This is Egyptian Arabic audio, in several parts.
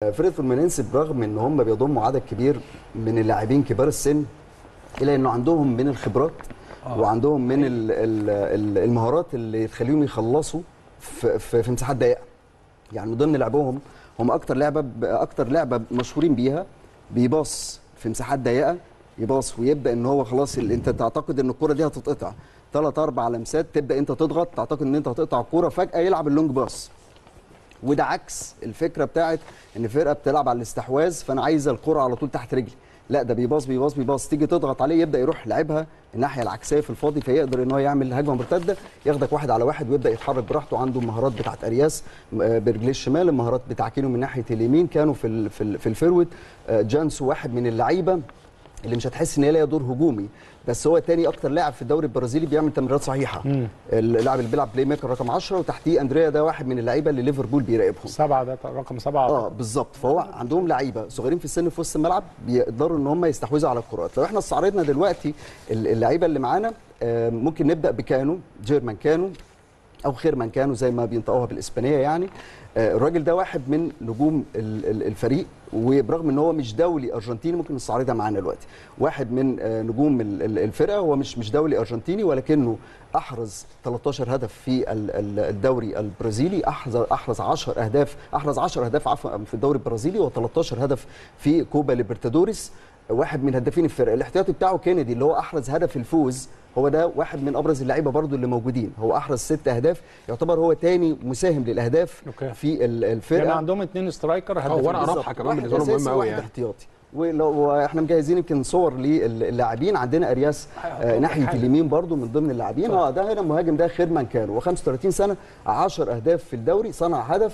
فرقه فلومينينس برغم ان هم بيضموا عدد كبير من اللاعبين كبار السن الا انه عندهم من الخبرات آه. وعندهم من ال ال ال المهارات اللي تخليهم يخلصوا في, في, في مساحات ضيقه يعني من ضمن لعبهم هم اكتر لعبه اكتر لعبه مشهورين بيها بيباص في مساحات ضيقه يباص ويبدا ان هو خلاص انت تعتقد ان الكره دي هتتقطع ثلاث اربع لمسات تبدا انت تضغط تعتقد ان انت هتقطع الكوره فجاه يلعب اللونج باص وده عكس الفكره بتاعت ان فرقه بتلعب على الاستحواذ فانا عايزه الكره على طول تحت رجلي لا ده بيباص بيباص بيباص تيجي تضغط عليه يبدا يروح لعبها الناحيه العكسيه في الفاضي فيقدر ان هو يعمل هجمه مرتده ياخدك واحد على واحد ويبدا يتحرك براحته عنده المهارات بتاعت ارياس برجليه الشمال المهارات بتاع كينو من ناحيه اليمين كانوا في ال في, ال في الفيرود جانسو واحد من اللعيبه اللي مش هتحس ان هي ليها دور هجومي بس هو تاني اكتر لاعب في الدوري البرازيلي بيعمل تمريرات صحيحه مم. اللاعب اللي بيلعب بلاي ميكر رقم 10 وتحتيه اندريا ده واحد من اللعيبه اللي ليفربول بيراقبهم سبعه ده رقم سبعه اه بالظبط فهو عندهم لعيبه صغيرين في السن في وسط الملعب بيقدروا ان هم يستحوذوا على الكرات لو احنا استعرضنا دلوقتي اللعيبه اللي معانا ممكن نبدا بكانو جيرمان كانو او خيرمان كانو زي ما بينطقوها بالاسبانيه يعني الراجل ده واحد من نجوم الفريق وبرغم ان هو مش دولي ارجنتيني ممكن نستعرضها معانا دلوقتي واحد من نجوم الفرقه هو مش مش دولي ارجنتيني ولكنه احرز 13 هدف في الدوري البرازيلي احرز احرز 10 اهداف احرز 10 اهداف عفوا في الدوري البرازيلي و13 هدف في كوبا ليبرتادوريس واحد من هدافين الفرقه الاحتياطي بتاعه كينيدي اللي هو احرز هدف الفوز هو ده واحد من ابرز اللعيبه برضو اللي موجودين هو احرز ست اهداف يعتبر هو تاني مساهم للاهداف أوكي. في الفرقه يعني عندهم اثنين سترايكر هو وانا رابحه كمان بالنسبه لهم مهم قوي واحد يعني احتياطي ولو احنا مجهزين يمكن صور للاعبين عندنا ارياس آه ناحيه اليمين برضو من ضمن اللاعبين اه ده هنا المهاجم ده خيرمان كانو و35 سنه 10 اهداف في الدوري صنع هدف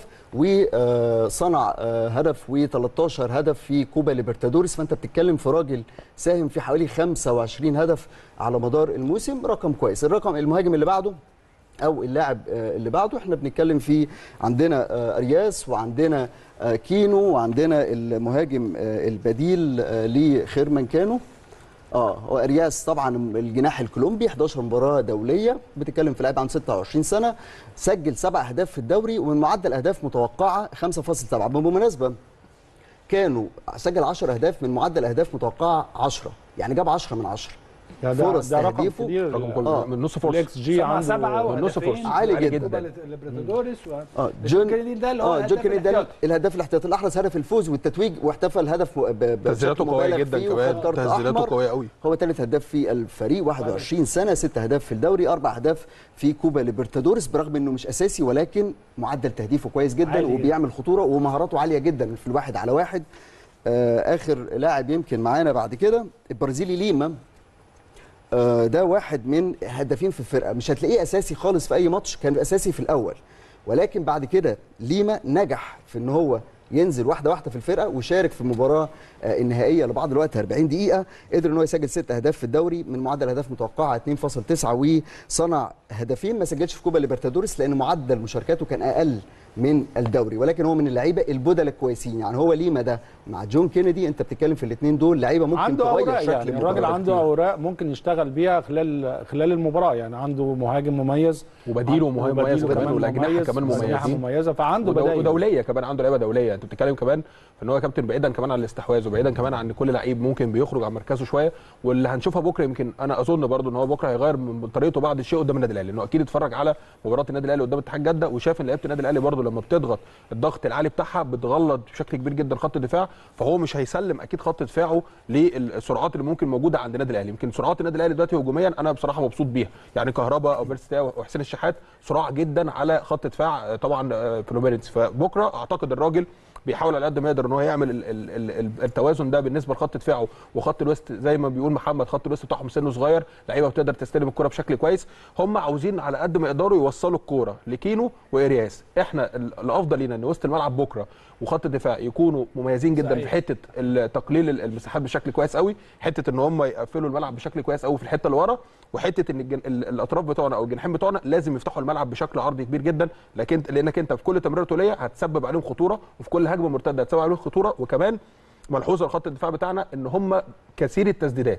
وصنع آه هدف و13 هدف في كوبا ليبرتادوريس فانت بتتكلم في راجل ساهم في حوالي 25 هدف على مدار الموسم رقم كويس الرقم المهاجم اللي بعده او اللاعب اللي بعده احنا بنتكلم فيه عندنا ارياس وعندنا كينو وعندنا المهاجم البديل لخيرمان كانو اه هو ارياس طبعا الجناح الكولومبي 11 مباراه دوليه بتتكلم في لاعب عن 26 سنه سجل سبع اهداف في الدوري ومن معدل اهداف متوقعه 5.7 بالمناسبه كانوا سجل 10 اهداف من معدل اهداف متوقعه 10 يعني جاب 10 من 10 ده ده, فرص ده رقم تهديفه كبير رقم كله آه. من نص فرصه الاكس جي سبعة عنده سبعة من نص وهدفين فرصة. عالي عالي جدا. جدا ليبرتادوريس و... اه جون كينيدي ده اللي هو اه الهداف جون كينيدي ده الاحتياطي. الهداف الاحتياطي الاحرز هدف الفوز والتتويج واحتفل هدف ب- ب- تسديداته بشكل قويه مبالغ جدا فيه كمان وخد كارت تسديداته أحمر. قويه قوي هو ثالث هداف في الفريق 21 سنه ست اهداف في الدوري اربع اهداف في كوبا ليبرتادوريس برغم انه مش اساسي ولكن معدل تهديفه كويس جدا عالي. وبيعمل خطوره ومهاراته عاليه جدا في الواحد على واحد آه اخر لاعب يمكن معانا بعد كده البرازيلي ليما آه، ده واحد من هدافين في الفرقه مش هتلاقيه اساسي خالص في اي ماتش كان اساسي في الاول ولكن بعد كده ليما نجح في ان هو ينزل واحده واحده في الفرقه وشارك في المباراه آه، النهائيه لبعض الوقت 40 دقيقه قدر ان هو يسجل ست اهداف في الدوري من معدل اهداف متوقعه 2.9 وصنع هدفين ما سجلش في كوبا ليبرتادوريس لان معدل مشاركاته كان اقل من الدوري ولكن هو من اللعيبه البدل الكويسين يعني هو ليما ده مع جون كينيدي انت بتتكلم في الاثنين دول لعيبه ممكن عنده تغير اوراق شكل يعني المباراة الراجل عنده كتير. اوراق ممكن يشتغل بيها خلال خلال المباراه يعني عنده مهاجم مميز وبديله مهاجم مميز وبديله كمان والاجنحه مميز، كمان وأجنحة مميزين مميزه فعنده ودو- بدايل ودوليه كمان عنده لعيبه دوليه انت بتتكلم كمان في ان هو كابتن بعيدا كمان عن الاستحواذ وبعيدا كمان عن كل لعيب ممكن بيخرج عن مركزه شويه واللي هنشوفها بكره يمكن انا اظن برضو ان هو بكره هيغير من طريقته بعض الشيء قدام النادي الاهلي لانه اكيد اتفرج على مباراه النادي الاهلي قدام اتحاد جده وشاف ان لعيبه النادي الاهلي برضو لما بتضغط الضغط العالي بتاعها بتغلط بشكل كبير جدا خط الدفاع فهو مش هيسلم اكيد خط دفاعه للسرعات اللي ممكن موجوده عند النادي الاهلي يمكن سرعات النادي الاهلي دلوقتي هجوميا انا بصراحه مبسوط بيها يعني كهربا او بيرستاو وحسين الشحات سرعه جدا على خط دفاع آه، طبعا آه، فلوميرنس فبكره اعتقد الراجل بيحاول على قد ما يقدر ان هو يعمل ال- ال- ال- ال- التوازن ده بالنسبه لخط دفاعه وخط الوسط زي ما بيقول محمد خط الوسط بتاعهم سنه صغير لعيبه بتقدر تستلم الكره بشكل كويس هم عاوزين على قد ما يقدروا يوصلوا الكوره لكينو وارياس احنا ال- الافضل لينا ان وسط الملعب بكره وخط الدفاع يكونوا مميزين جدا صحيح. في حته ال- تقليل ال- المساحات بشكل كويس قوي حته ان هم يقفلوا الملعب بشكل كويس قوي في الحته اللي ورا وحته ان الجن... ال- الاطراف بتوعنا او الجناحين بتوعنا لازم يفتحوا الملعب بشكل عرضي كبير جدا لكن لانك انت في كل تمريره طوليه هتسبب عليهم خطوره وفي كل هجمه مرتده هتسبب عليهم خطوره وكمان ملحوظه لخط الدفاع بتاعنا ان هم كثير التسديدات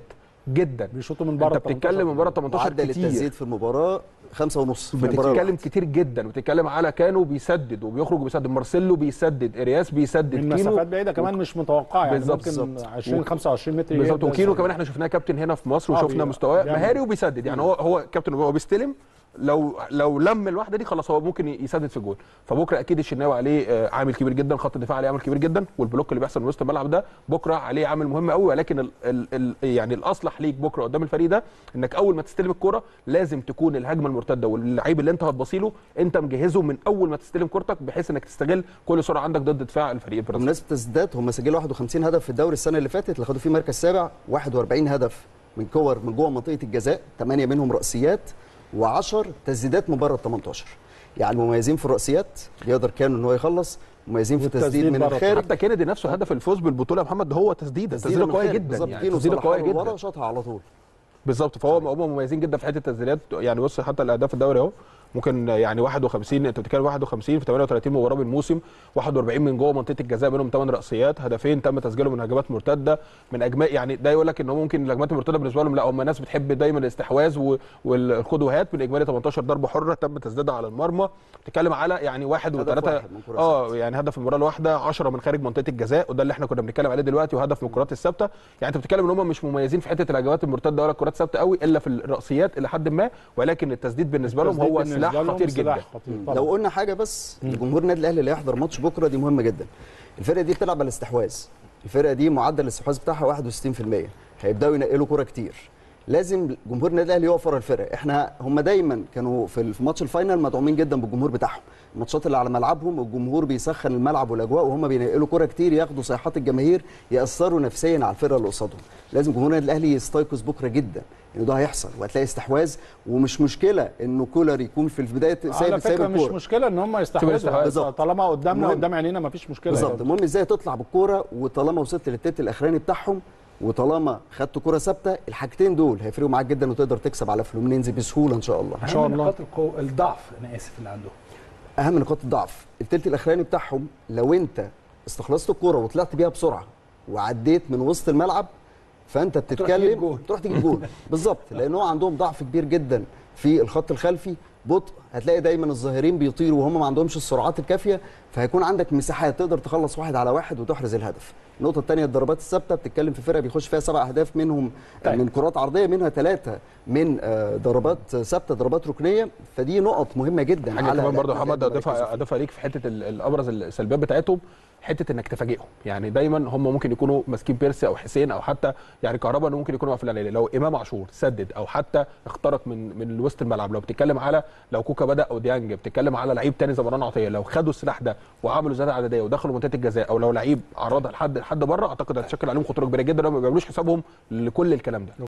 جدا بيشوطوا من بره انت بتتكلم من بره 18 معدل كتير التسديد في المباراه خمسة ونص في المباراة بتتكلم الواحدة. كتير جدا بتتكلم على كانو بيسدد وبيخرج وبيسدد مارسيلو بيسدد ارياس بيسدد من كينو مسافات بعيده كمان مش متوقعه يعني بالظبط، ممكن بالظبط. 20 25 متر بالظبط يهدى وكينو زي- كمان احنا شفناه كابتن هنا في مصر آه، وشفنا بي- مستواه بيعمل- مهاري وبيسدد يعني هو هو كابتن هو بيستلم لو لو لم الواحده دي خلاص هو ممكن يسدد في جول فبكره اكيد الشناوي عليه آه، عامل كبير جدا خط الدفاع عليه عامل كبير جدا والبلوك اللي بيحصل من وسط الملعب ده بكره عليه عامل مهم قوي ولكن ال ال ال يعني الاصلح ليك بكره قدام الفريق ده انك اول ما تستلم الكره لازم تكون الهجمه المرتده واللعيب اللي انت هتبصيله انت مجهزه من اول ما تستلم كورتك بحيث انك تستغل كل سرعه عندك ضد دفاع الفريق البرازيلي بمناسبه التسديدات هم سجلوا 51 هدف في الدوري السنه اللي فاتت اللي خدوا فيه مركز سابع 41 هدف من كور من جوه منطقه الجزاء 8 منهم راسيات و10 تسديدات من بره ال 18 يعني مميزين في الراسيات بيقدر كانوا ان هو يخلص مميزين في التسديد والتسديد من بره. الخارج حتى كينيدي نفسه هدف الفوز بالبطوله يا محمد هو تسديده تسديده من قويه الخارج. جدا بالظبط يعني كينو تسديده صلحها قويه له ورا جدا شاطها على طول بالظبط فهو هم مميزين جدا في حته التسديدات يعني بص حتى الاهداف الدوري اهو ممكن يعني 51 انت بتتكلم 51 في 38 مباراه بالموسم 41 من جوه منطقه الجزاء منهم 8 راسيات هدفين تم تسجيلهم من هجمات مرتده من اجماع يعني ده يقول لك ان هو ممكن الهجمات المرتده بالنسبه لهم لا هم ناس بتحب دايما الاستحواذ و- والخد وهات من اجمالي 18 ضربه حره تم تسديدها على المرمى بتتكلم على يعني واحد هدف وثلاثه واحد من كرة اه يعني هدف المباراه الواحده 10 من خارج منطقه الجزاء وده اللي احنا كنا بنتكلم عليه دلوقتي وهدف من الكرات الثابته يعني انت بتتكلم ان هم مش مميزين في حته الهجمات المرتده ولا الكرات الثابته قوي الا في الراسيات الى حد ما ولكن التسديد بالنسبه لهم التسديد هو بالنسبة سلاح لهم خطير سلاح جدا خطير طبعاً. لو قلنا حاجه بس لجمهور النادي الاهلي اللي هيحضر ماتش بكره دي مهمه جدا الفرقه دي بتلعب على الاستحواذ الفرقه دي معدل الاستحواذ بتاعها 61% هيبداوا ينقلوا كره كتير لازم جمهور النادي الاهلي يقف ورا الفرقه احنا هم دايما كانوا في في ماتش الفاينل مدعومين جدا بالجمهور بتاعهم الماتشات اللي على ملعبهم الجمهور بيسخن الملعب والاجواء وهم بينقلوا كره كتير ياخدوا صيحات الجماهير ياثروا نفسيا على الفرقه اللي قصادهم لازم جمهور النادي الاهلي يستيقظ بكره جدا ان ده هيحصل وهتلاقي استحواذ ومش مشكله انه كولر يكون في البدايه على سايب سايب فكره مش الكوره مشكله ان هم الاستحواذ. يستحوذوا بالظبط. طالما قدامنا المهم- قدام عينينا مفيش مشكله بالظبط يعني. المهم ازاي تطلع بالكوره وطالما وصلت للتلت الاخراني بتاعهم وطالما خدت كوره ثابته الحاجتين دول هيفرقوا معاك جدا وتقدر تكسب على فلومينينز بسهوله ان شاء الله إن شاء أهم الله. نقاط القوة الضعف انا اسف اللي عندهم اهم نقاط الضعف التلت الاخراني بتاعهم لو انت استخلصت الكوره وطلعت بيها بسرعه وعديت من وسط الملعب فانت تجيب بتتكلم جول. تروح تجيب جول بالظبط لان هو عندهم ضعف كبير جدا في الخط الخلفي بطء هتلاقي دايما الظاهرين بيطيروا وهم ما عندهمش السرعات الكافيه فهيكون عندك مساحات تقدر تخلص واحد على واحد وتحرز الهدف النقطه الثانيه الضربات الثابته بتتكلم في فرقه بيخش فيها سبع اهداف منهم طيب. من كرات عرضيه منها ثلاثه من آه، ضربات ثابته ضربات ركنيه فدي نقط مهمه جدا حاجه على كمان برضه الأهداف محمد اللي بيركزوا اضيفها فيها. اضيفها ليك في حته ال- الابرز السلبيات بتاعتهم حته انك تفاجئهم يعني دايما هم ممكن يكونوا ماسكين بيرسي او حسين او حتى يعني كهربا ممكن يكونوا قافلين عليه لو امام عاشور سدد او حتى اخترق من من وسط الملعب لو بتتكلم على لو كوكا بدا او ديانج بتتكلم على لعيب تاني زي مروان عطيه لو خدوا السلاح ده وعملوا زياده عدديه ودخلوا منطقه الجزاء او لو لعيب عرضها لحد لحد بره اعتقد هتشكل عليهم خطوره كبيره جدا هم ما بيعملوش حسابهم لكل الكلام ده